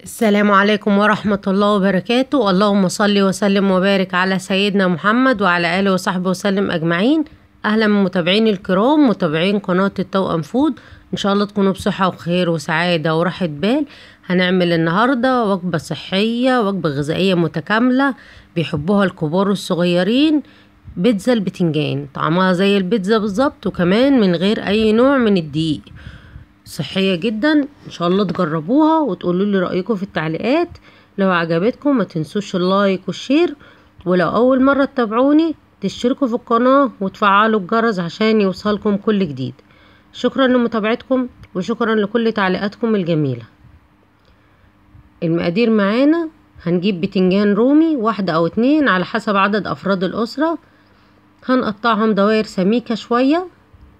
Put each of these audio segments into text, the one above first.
السلام عليكم ورحمة الله وبركاته اللهم صل وسلم وبارك على سيدنا محمد وعلى آله وصحبه وسلم أجمعين أهلا متابعين الكرام متابعين قناة التوأم فود إن شاء الله تكونوا بصحة وخير وسعادة وراحة بال هنعمل النهاردة وجبة صحية وجبة غذائية متكاملة بيحبوها الكبار والصغيرين بيتزا البتنجان طعمها زي البيتزا بالظبط وكمان من غير أي نوع من الدقيق صحية جدا ان شاء الله تجربوها وتقولوا لي رأيكم في التعليقات لو عجبتكم ما تنسوش اللايك والشير ولو اول مرة تتابعوني تشتركوا في القناة وتفعلوا الجرس عشان يوصلكم كل جديد شكرا لمتابعتكم وشكرا لكل تعليقاتكم الجميلة المقادير معانا هنجيب بتنجان رومي واحدة او اتنين على حسب عدد افراد الاسرة هنقطعهم دوائر سميكة شوية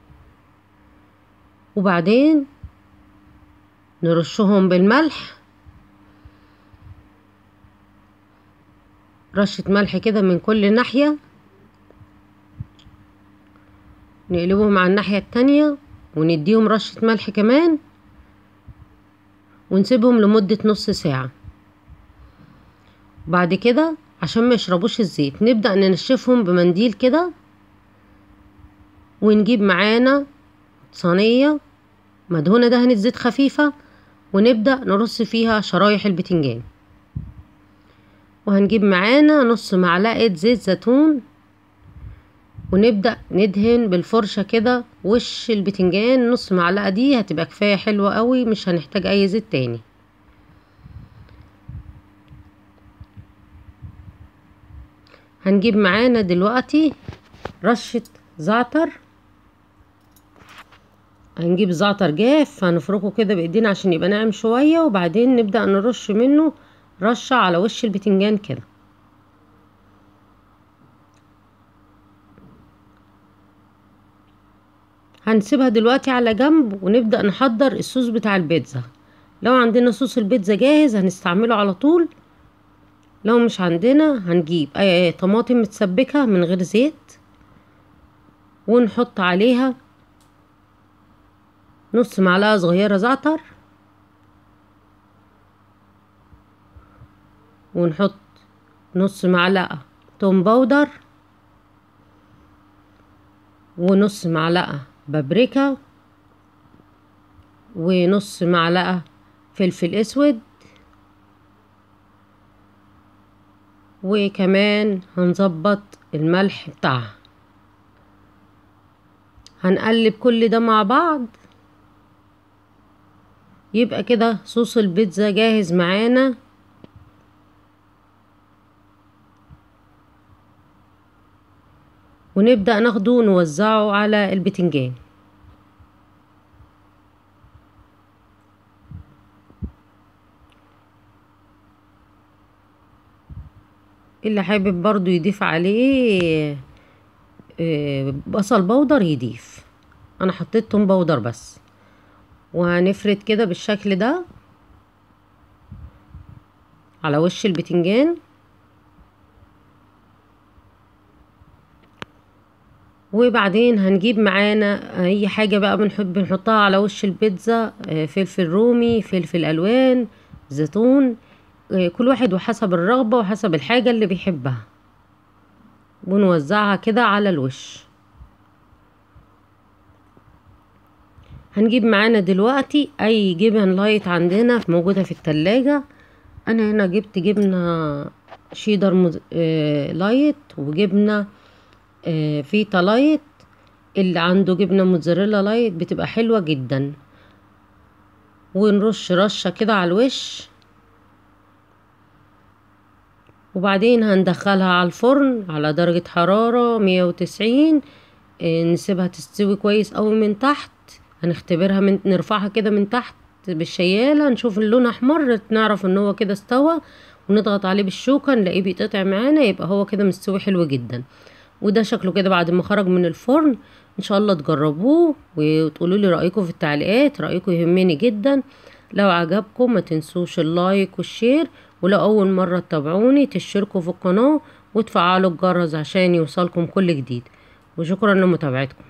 وبعدين نرشهم بالملح رشة ملح كده من كل ناحية نقلبهم على الناحية التانية ونديهم رشة ملح كمان ونسيبهم لمدة نص ساعة بعد كده عشان ما يشربوش الزيت نبدأ ننشفهم بمنديل كده ونجيب معانا صينية مدهونة دهنة زيت خفيفة ونبدأ نرص فيها شرايح البتنجان وهنجيب معانا نص معلقة زيت زيتون ونبدأ ندهن بالفرشة كده وش البتنجان نص معلقة دي هتبقى كفاية حلوة قوي مش هنحتاج اي زيت تاني هنجيب معانا دلوقتي رشة زعتر هنجيب زعتر جاف هنفركه كده بايدينا عشان يبقى ناعم شوية وبعدين نبدأ نرش منه رشة على وش البتنجان كده هنسيبها دلوقتي على جنب ونبدأ نحضر الصوص بتاع البيتزا لو عندنا صوص البيتزا جاهز هنستعمله على طول لو مش عندنا هنجيب اي طماطم متسبكة من غير زيت ونحط عليها نص معلقة صغيرة زعتر ونحط نص معلقة توم باودر ونص معلقة بابريكا ونص معلقة فلفل اسود وكمان هنظبط الملح بتاعها هنقلب كل ده مع بعض يبقى كده صوص البيتزا جاهز معانا ونبدأ ناخده ونوزعه على البتنجان اللي حابب برضو يضيف عليه بصل بودر يضيف انا حطيت توم بودر بس وهنفرد كده بالشكل ده على وش البتنجان وبعدين هنجيب معانا اي حاجة بقى بنحب نحطها على وش البيتزا فلفل رومي فلفل الوان زيتون كل واحد وحسب الرغبة وحسب الحاجة اللي بيحبها ونوزعها كده على الوش هنجيب معانا دلوقتي اي جبن لايت عندنا موجودة في التلاجة انا هنا جبت جبنة شيدر مز... آه لايت وجبنة آه فيتا لايت اللي عنده جبنة موتزاريلا لايت بتبقى حلوة جدا ونرش رشة كده على الوش وبعدين هندخلها على الفرن على درجة حرارة مية وتسعين آه نسيبها تستوي كويس اوي من تحت هنختبرها من نرفعها كده من تحت بالشيالة نشوف اللون احمر نعرف ان هو كده استوى ونضغط عليه بالشوكة نلاقيه بيتقطع معانا يبقى هو كده مستوي حلو جدا وده شكله كده بعد ما خرج من الفرن ان شاء الله تجربوه وتقولوا لي رايكم في التعليقات رايكم يهمني جدا لو عجبكم ما تنسوش اللايك والشير ولو اول مرة تتابعوني تشتركوا في القناة وتفعلوا الجرس عشان يوصلكم كل جديد وشكرا لمتابعتكم